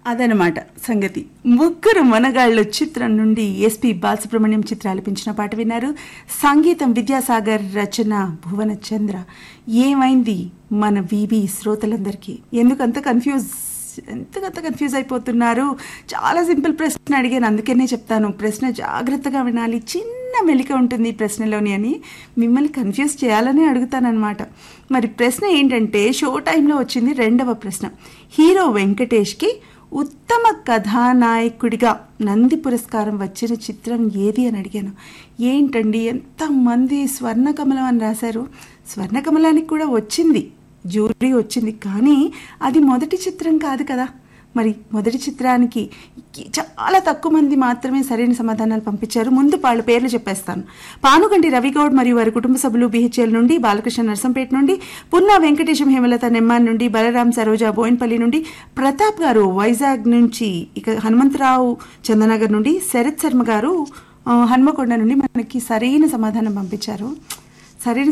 అదనమాట సంగతి ముగ్గురు మనగాళ్ళు చిత్రం నుండి ఎస్పి బాలసుబ్రహ్మణ్యం చిత్ర ఆలపించిన పాట విన్నారు సంగీతం విద్యాసాగర్ రచన భువన చంద్ర ఏమైంది మన వివి శ్రోతలందరికీ ఎందుకంత కన్ఫ్యూజ్ ఎంతకంత కన్ఫ్యూజ్ అయిపోతున్నారు చాలా సింపుల్ ప్రశ్న అడిగాను అందుకనే చెప్తాను ప్రశ్న జాగ్రత్తగా వినాలి చిన్న మెలిక ఉంటుంది ఈ ప్రశ్నలోని అని మిమ్మల్ని కన్ఫ్యూజ్ చేయాలని అడుగుతానన్నమాట మరి ప్రశ్న ఏంటంటే షో టైంలో వచ్చింది రెండవ ప్రశ్న హీరో వెంకటేష్కి ఉత్తమ కథానాయకుడిగా నంది పురస్కారం వచ్చిన చిత్రం ఏది అని అడిగాను ఏంటండి ఎంతమంది స్వర్ణకమలం అని రాశారు స్వర్ణకమలానికి కూడా వచ్చింది జ్యూరీ వచ్చింది కానీ అది మొదటి చిత్రం కాదు కదా మరి మొదటి చిత్రానికి చాలా తక్కువ మంది మాత్రమే సరైన సమాధానాలు పంపించారు ముందు వాళ్ళ పేర్లు చెప్పేస్తాను పానుగంటి రవిగౌడ్ మరియు వారి కుటుంబ సభ్యులు బిహెచ్ఎల్ నుండి బాలకృష్ణ నర్సంపేట నుండి పున్నా వెంకటేశం హేమలత నెమ్మాన్ నుండి బలరాం సరోజా బోయిన్పల్లి నుండి ప్రతాప్ గారు వైజాగ్ నుంచి ఇక హనుమంతరావు చందనగర్ నుండి శరత్ శర్మ గారు ఆ, హన్మకొండ నుండి మనకి సరైన సమాధానం పంపించారు సరైన